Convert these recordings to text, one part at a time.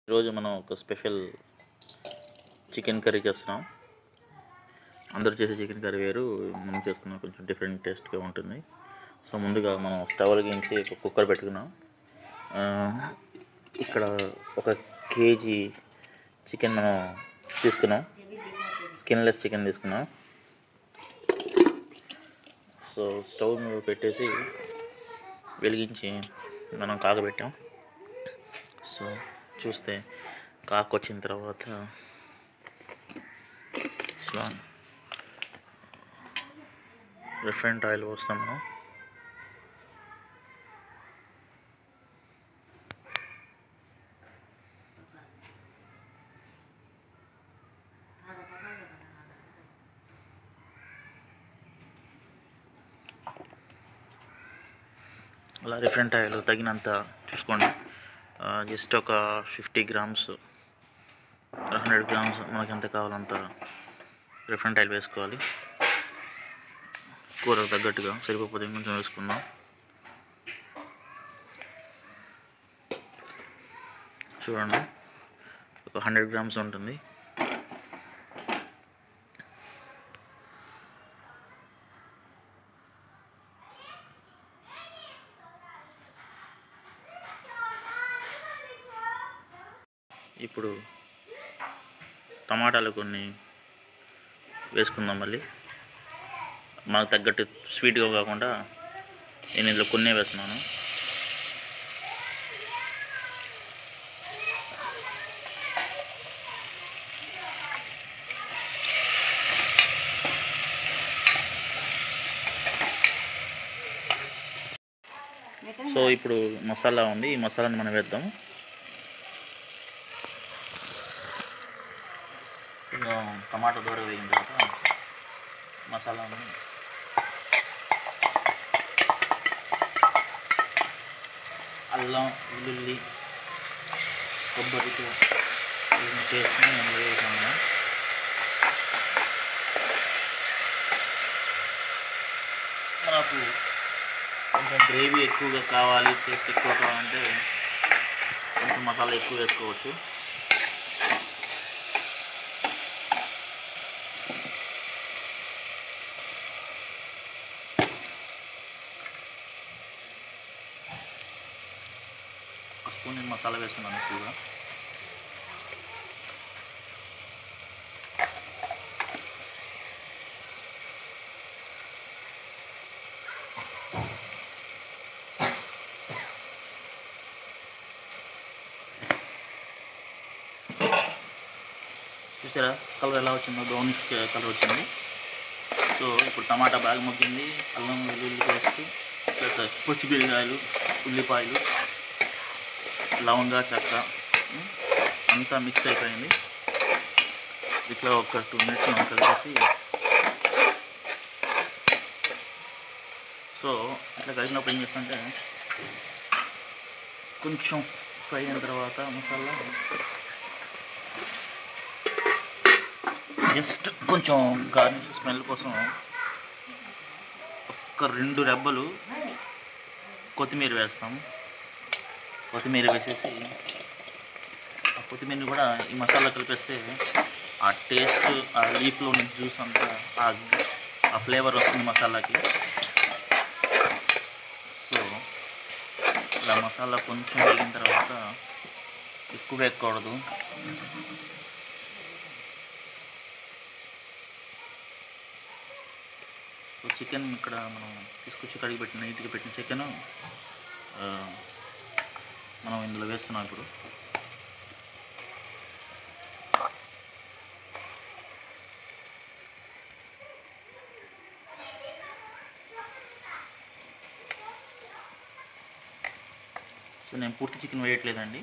ఈరోజు మనం ఒక స్పెషల్ చికెన్ కర్రీ చేస్తున్నాం అందరూ చేసే చికెన్ కర్రీ వేరు మనం చేస్తున్నాం కొంచెం డిఫరెంట్ టేస్ట్గా ఉంటుంది సో ముందుగా మనం స్టవ్ వెలిగించి ఒక కుక్కర్ పెట్టుకున్నాం ఆ, ఇక్కడ ఒక కేజీ చికెన్ మనం తీసుకున్నాం స్కిన్లెస్ చికెన్ తీసుకున్నాం సో స్టవ్ మీద పెట్టేసి వెలిగించి మనం కాగబెట్టాం సో చూస్తే కాకు వచ్చిన తర్వాత సో రిఫరెంట్ ఆయిల్ పోస్తాం మనం అలా రిఫరెంట్ ఆయిల్ తగినంత చూసుకోండి జస్ట్ ఒక ఫిఫ్టీ గ్రామ్స్ హండ్రెడ్ గ్రామ్స్ మనకి ఎంత కావాలంత రిఫరెంట్ ఆయిల్ వేసుకోవాలి కూరకు తగ్గట్టుగా సరిపోతే కొంచెం వేసుకుందాం చూడండి ఒక హండ్రెడ్ గ్రామ్స్ ఉంటుంది ఇప్పుడు టమాటాలు కొన్ని వేసుకుందాం మళ్ళీ మనకు తగ్గట్టు స్వీట్గా కాకుండా నేను ఇందులో కొన్నే వేస్తున్నాను సో ఇప్పుడు మసాలా ఉంది ఈ మసాలాని మనం వేద్దాం ఇంకా టమాటా దూర వేగిన తర్వాత మసాలాను అల్లం వెల్లుల్లి కొబ్బరితో ఇవన్నీ చేసుకుని అందులో వేసాము మనం. మనకు కొంచెం గ్రేవీ ఎక్కువగా కావాలి టేస్ట్ ఎక్కువ కావాలంటే కొంచెం మసాలా ఎక్కువ వేసుకోవచ్చు ఒక స్పూన్ నేను మసాలా వేస్తున్నాను ఎక్కువగా చూసారా కలర్ ఎలా వచ్చిందో బ్రౌనిష్ కలర్ వచ్చింది సో ఇప్పుడు టమాటా బాగా మగ్గింది అల్లం వెల్లుల్లి పేస్ట్ ప్లస్ పచ్చిమిరకాయలు ఉల్లిపాయలు లవంగా చెక్క ఉం, అంతా మిక్స్ అయిపోయింది ఇట్లా ఒక టూ మినిట్స్ మనం కలిపేసి సో ఇట్లా కలిపినప్పుడు ఏం చేస్తుంటే కొంచెం ఫ్రై అయిన తర్వాత మసాలా జస్ట్ కొంచెం గార్నిష్ స్మెల్ కోసం ఒక రెండు రెబ్బలు కొత్తిమీర వేస్తాం కొత్తిమీర వేసేసి ఆ కొత్తిమీరని కూడా ఈ మసాలా కలిపేస్తే ఆ టేస్ట్ ఆ లీఫ్లో ఉన్న జ్యూస్ అంతా ఆ ఆ ఫ్లేవర్ వస్తుంది మసాలాకి సో ఇలా మసాలా కొంచెం వేగిన తర్వాత ఎక్కువ వేయకూడదు సో చికెన్ ఇక్కడ మనం తీసుకొచ్చి కడిగి పెట్టిన నీట్గా పెట్టిన చికెన్ మనం ఇందులో వేస్తున్నాం ఇప్పుడు సో నేను పూర్తి చికెన్ వేయట్లేదండి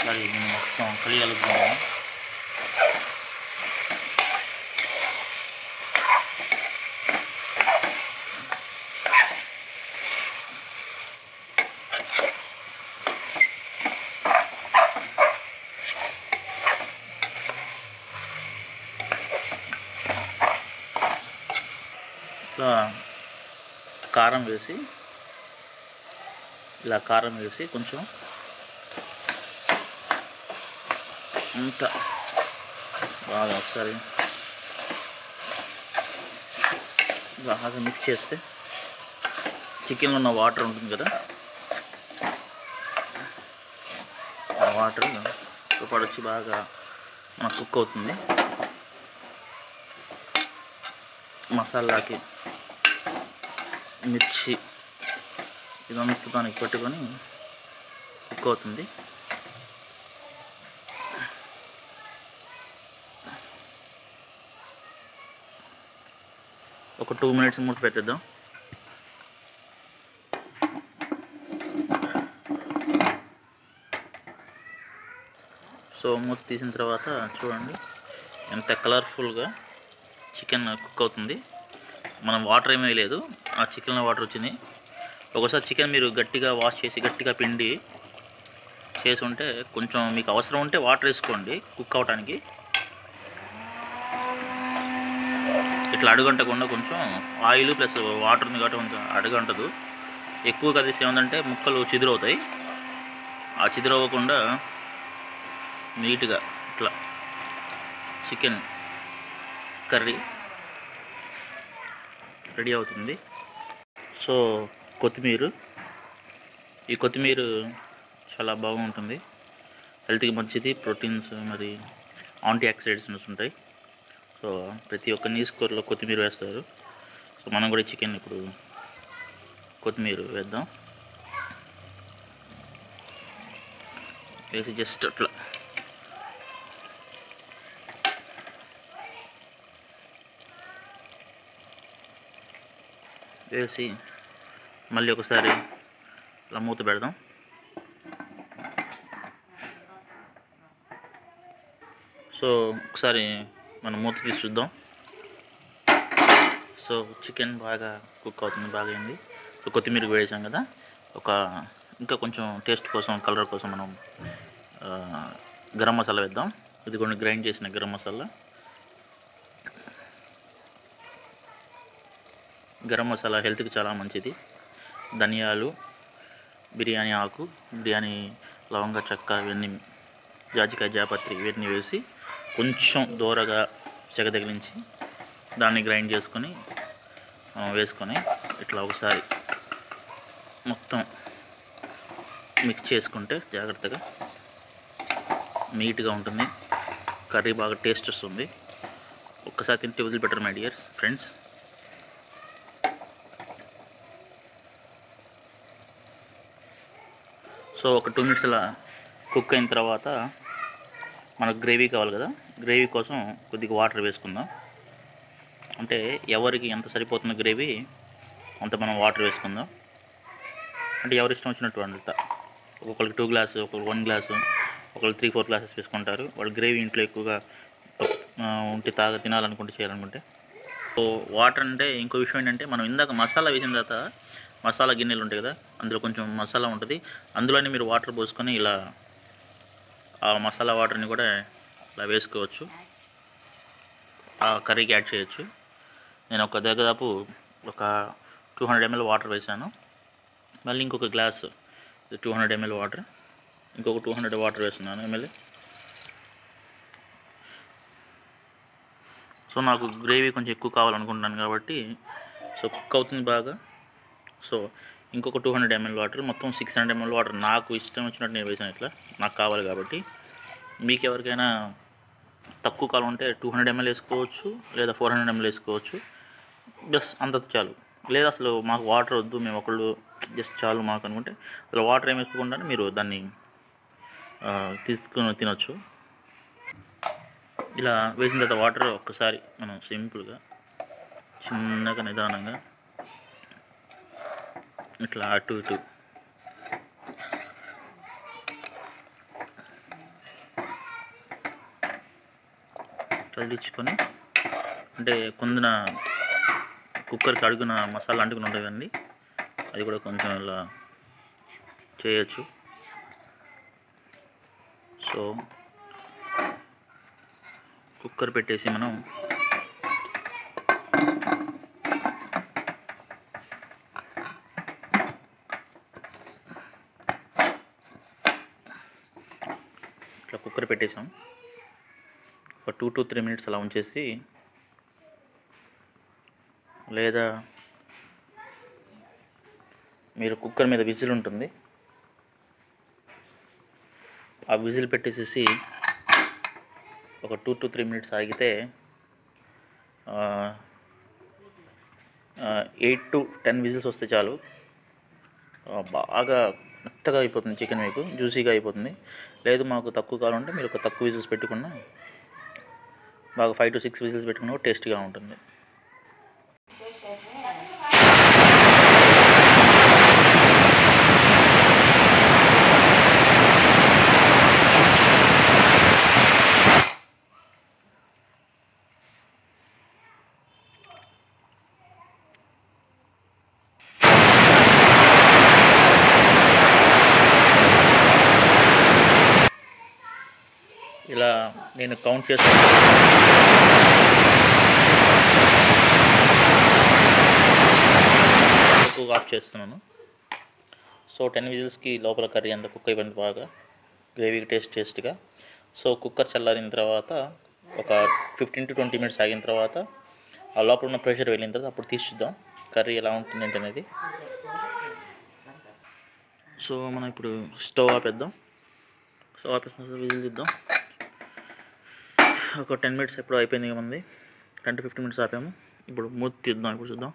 ఒకసారి దీన్ని మొత్తం కలియగలుగుతున్నాను ఇట్లా కారం వేసి ఇలా కారం వేసి కొంచెం అంత బాగా ఒకసారి బాగా మిక్స్ చేస్తే చికెన్లో ఉన్న వాటర్ ఉంటుంది కదా ఆ వాటర్ పడొచ్చి బాగా మనకు కుక్ అవుతుంది మసాలాకి మిర్చి ఇదంతా దానికి పెట్టుకొని కుక్ అవుతుంది ఒక టూ మినిట్స్ మూత పెట్టేద్దాం సో మూత తీసిన తర్వాత చూడండి ఎంత కలర్ఫుల్గా చికెన్ కుక్ అవుతుంది మనం వాటర్ ఏమీ లేదు ఆ చికెన్లో వాటర్ వచ్చింది ఒకసారి చికెన్ మీరు గట్టిగా వాష్ చేసి గట్టిగా పిండి చేసి ఉంటే కొంచెం మీకు అవసరం ఉంటే వాటర్ వేసుకోండి కుక్ అవడానికి ఇట్లా అడుగంటకుండా కొంచెం ఆయిల్ ప్లస్ వాటర్ ఉంది కాబట్టి కొంచెం అడుగంటదు ఎక్కువ కదిస్తే ఏమందంటే ముక్కలు చిదురవుతాయి ఆ చిదురవ్వకుండా నీట్గా ఇట్లా చికెన్ కర్రీ రెడీ అవుతుంది సో కొత్తిమీర ఈ కొత్తిమీర చాలా బాగుంటుంది హెల్త్కి మంచిది ప్రోటీన్స్ మరి యాంటీ ఆక్సిడెంట్స్ ఉంటాయి సో ప్రతి ఒక్క నీస్ కూరలో కొత్తిమీర వేస్తారు సో మనం కూడా చికెన్ ఇప్పుడు కొత్తిమీర వేద్దాం వేసి జస్ట్ అట్లా వేసి మళ్ళీ ఒకసారి ఇలా మూత పెడదాం సో ఒకసారి మనం మూత తీసి చూద్దాం సో చికెన్ బాగా కుక్ అవుతుంది బాగా అయింది సో కొత్తిమీర వేసాం కదా ఒక ఇంకా కొంచెం టేస్ట్ కోసం కలర్ కోసం మనం ఆ, గరం మసాలా వేద్దాం ఇది కొన్ని గ్రైండ్ చేసిన గరం మసాలా గరం మసాలా హెల్త్కి చాలా మంచిది ధనియాలు బిర్యానీ ఆకు బిర్యానీ లవంగ చెక్క ఇవన్నీ జాజికాయ జాపత్రి ఇవన్నీ వేసి కొంచెం దూరగా చెగ తగిలించి దాన్ని గ్రైండ్ చేసుకొని ఆ, వేసుకొని ఇట్లా ఒకసారి మొత్తం మిక్స్ చేసుకుంటే జాగ్రత్తగా నీట్గా ఉంటుంది కర్రీ బాగా టేస్ట్ వస్తుంది ఒక్కసారి తింటే వదిలిపెట్టరు మై డియర్స్ ఫ్రెండ్స్ సో ఒక టూ మినిట్స్ అలా కుక్ అయిన తర్వాత మనకు గ్రేవీ కావాలి కదా గ్రేవీ కోసం కొద్దిగా వాటర్ వేసుకుందాం అంటే ఎవరికి ఎంత సరిపోతుందో గ్రేవీ అంత మనం వాటర్ వేసుకుందాం అంటే ఎవరి ఇష్టం వచ్చినట్టు అంత ఒక్కొక్కరికి టూ గ్లాస్ ఒక్కొక్కరు వన్ గ్లాసు ఒకళ్ళు త్రీ ఫోర్ గ్లాసెస్ వేసుకుంటారు వాళ్ళు గ్రేవీ ఇంట్లో ఎక్కువగా ఆ, ఉంటే తాగ తినాలనుకుంటే చేయాలనుకుంటే సో వాటర్ అంటే ఇంకో విషయం ఏంటంటే మనం ఇందాక మసాలా వేసిన తర్వాత మసాలా గిన్నెలు ఉంటాయి కదా అందులో కొంచెం మసాలా ఉంటుంది అందులోనే మీరు వాటర్ పోసుకొని ఇలా ఆ మసాలా వాటర్ని కూడా ఇలా వేసుకోవచ్చు ఆ కర్రీకి యాడ్ చేయొచ్చు నేను ఒక దాదాపు ఒక టూ హండ్రెడ్ ఎంఎల్ వాటర్ వేసాను మళ్ళీ ఇంకొక glass two hundred ML water ఇంకొక టూ హండ్రెడ్ వాటర్ వేస్తున్నాను ఎంఎల్ సో నాకు గ్రేవీ కొంచెం ఎక్కువ కావాలనుకుంటున్నాను కాబట్టి సో కుక్ అవుతుంది బాగా సో ఇంకొక టూ హండ్రెడ్ ఎంఎల్ వాటర్ మొత్తం సిక్స్ హండ్రెడ్ ఎంఎల్ వాటర్ నాకు ఇష్టం వచ్చినట్టు నేను వేసాను ఇట్లా నాకు కావాలి కాబట్టి మీకు ఎవరికైనా తక్కువ కాలం ఉంటే టూ హండ్రెడ్ ఎంఎల్ వేసుకోవచ్చు లేదా ఫోర్ హండ్రెడ్ ఎంఎల్ వేసుకోవచ్చు జస్ట్ అంత చాలు లేదా అసలు మాకు వాటర్ వద్దు మేము ఒకళ్ళు జస్ట్ చాలు మాకు అనుకుంటే అసలు వాటర్ ఏం వేసుకోకుండా మీరు దాన్ని ఆ, తీసుకుని తినొచ్చు ఇలా వేసిన తర్వాత వాటర్ ఒక్కసారి మనం సింపుల్గా చిన్నగా నిదానంగా ఇట్లా అటు ఇటు కదిలించుకొని అంటే కొందన కుక్కర్కి అడుగున మసాలా అంటుకుని ఉంటుంది కదండి అది కూడా కొంచెం ఇలా చేయొచ్చు సో కుక్కర్ పెట్టేసి మనం ఇట్లా కుక్కర్ పెట్టేసాం ఒక టూ టు త్రీ మినిట్స్ అలా ఉంచేసి లేదా మీరు కుక్కర్ మీద విజిల్ ఉంటుంది ఆ విజిల్ పెట్టేసేసి ఒక టూ టు త్రీ మినిట్స్ ఆగితే ఎయిట్ టు టెన్ విజిల్స్ వస్తే చాలు ఆ, బాగా మెత్తగా అయిపోతుంది చికెన్ మీకు జ్యూసీగా అయిపోతుంది లేదు మాకు తక్కువ కావాలంటే మీరు ఒక తక్కువ విజిల్స్ పెట్టుకున్నా బాగా ఫైవ్ టు సిక్స్ విజిల్స్ పెట్టుకున్నా కూడా టేస్టీగా ఉంటుంది ఇలా నేను కౌంట్ చేస్తాను ఎక్కువ ఆఫ్ చేస్తున్నాను సో టెన్ విజిల్స్కి లోపల కర్రీ అంతా కుక్ అయిపోయింది బాగా గ్రేవీకి టేస్ట్ టేస్ట్గా సో కుక్కర్ చల్లారిన తర్వాత ఒక ఫిఫ్టీన్ టు ట్వంటీ మినిట్స్ ఆగిన తర్వాత ఆ లోపల ఉన్న ప్రెషర్ వెళ్ళిన తర్వాత అప్పుడు తీసి చూద్దాం కర్రీ ఎలా ఉంటుంది ఏంటి అనేది సో మనం ఇప్పుడు స్టవ్ ఆపేద్దాం స్టవ్ ఆపేసిన తర్వాత విజిల్ తీద్దాం ఒక టెన్ మినిట్స్ ఎప్పుడు అయిపోయింది ఇక మంది టెన్ టు ఫిఫ్టీన్ మినిట్స్ ఆపాము ఇప్పుడు మూతి తీద్దాం ఇప్పుడు చూద్దాం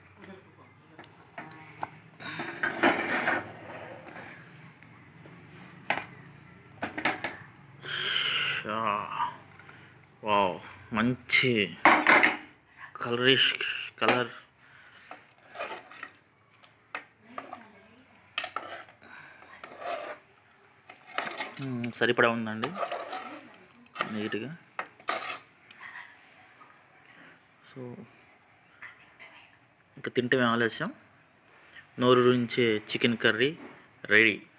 షా. వావ్ మంచి కలరిష్ కలర్ మ్మ్, సరిపడా ఉందండి నీట్గా సో ఇంకా తింటే ఆలస్యం నోరు నుంచి చికెన్ కర్రీ రెడీ